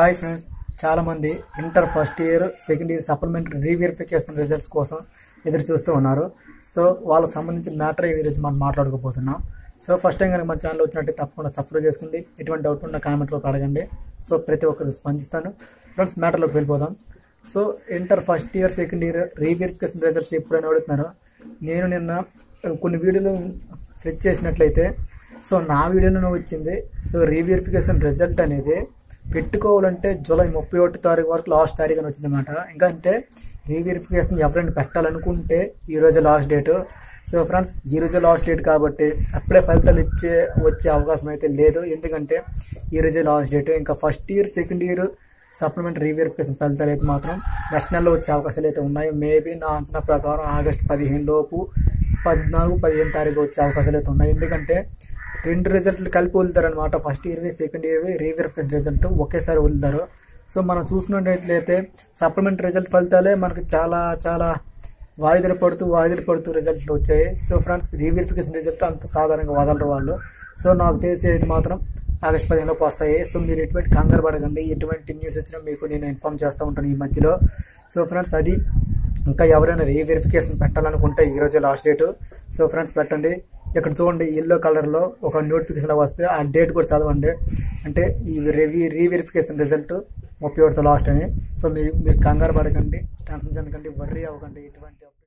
hi friends చాలామంది inter first year second year supplementary reverification results కోసం ఎదురు చూస్తూ ఉన్నారు సో వాళ్ళకి సంబంధించిన మ్యాటర్ ఈ గురించి మనం మాట్లాడుకోబోతున్నాం సో ఫస్ట్ టైం కనుక మన ఛానల్ వచ్చినట్టు తప్పకుండా సబ్స్క్రైబ్ చేసుకోండి ఎటువంటి డౌట్ ఉన్న కామెంట్లో అడగండి సో ప్రతి ఒక్కరికి స్పందిస్తాను ఫ్రెండ్స్ మ్యాటర్లోకి వెళ్ళిపోదాం so inter first year second year reverification results ఎప్పుడైనా అడుగుతున్నారో నేను నిన్న కొన్ని వీడియోలు సెర్చ్ చేసినట్లయితే సో నా వీడియోలో వచ్చింది సో రీవెరిఫికేషన్ రిజల్ట్ అనేది పెట్టుకోవాలంటే జూలై ముప్పై ఒకటి తారీఖు వరకు లాస్ట్ తారీఖు అని వచ్చిందన్నమాట ఇంకా అంటే రీవెరిఫికేషన్ ఎవరైనా పెట్టాలనుకుంటే ఈ రోజు లాస్ట్ డేట్ సో ఫ్రెండ్స్ ఈ రోజు లాస్ట్ డేట్ కాబట్టి అప్పుడే ఫలితాలు ఇచ్చే వచ్చే అవకాశం అయితే లేదు ఎందుకంటే ఈ రోజే లాస్ట్ డేట్ ఇంకా first year second year supplementary reverification ఫలితాలు అయితే మాత్రం నెక్స్ట్ నెలలో వచ్చే అవకాశాలు అయితే ఉన్నాయి మేబీ నా అంచనా ప్రకారం ఆగస్ట్ పదిహేను లోపు పద్నాలుగు పదిహేను తారీఖు వచ్చే అవకాశాలు అయితే ఉన్నాయి ఎందుకంటే రెండు రిజల్ట్లు కలిపి వదులుతారనమాట ఫస్ట్ ఇయర్వి సెకండ్ ఇయర్వి రీవెరిఫికేషన్ రిజల్ట్ ఒకేసారి వదులుతారు సో మనం చూసుకున్నట్లయితే సప్లిమెంటరీ రిజల్ట్ ఫలితాలే మనకు చాలా చాలా వాయిదాలు పడుతూ వాయిదాలు పడుతూ రిజల్ట్లు వచ్చాయి సో ఫ్రెండ్స్ రీవెరిఫికేషన్ రిజల్ట్ అంత సాధారణంగా వదలరు వాళ్ళు సో నాకు తెలిసి అయితే మాత్రం ఆగస్ట్ పదిహేనులోకి వస్తాయి సో మీరు ఎటువంటి కంగారు పడకండి ఎటువంటి న్యూస్ వచ్చినా మీకు నేను ఇన్ఫామ్ చేస్తూ ఉంటాను ఈ మధ్యలో సో ఫ్రెండ్స్ అది ఇంకా ఎవరైనా రీవెరిఫికేషన్ పెట్టాలనుకుంటే ఈ రోజే లాస్ట్ డేట్ సో ఫ్రెండ్స్ పెట్టండి ఇక్కడ చూడండి ఎల్లో కలర్లో ఒక నోటిఫికేషన్ వస్తే ఆ డేట్ కూడా చదవండి అంటే ఈ రివ్యూ రీవెరిఫికేషన్ రిజల్ట్ ముప్పై ఒకటితో లాస్ట్ అని సో మీరు మీరు కంగారు పడకండి టెన్షన్ చెందకండి వర్రీ అవ్వకండి ఎటువంటి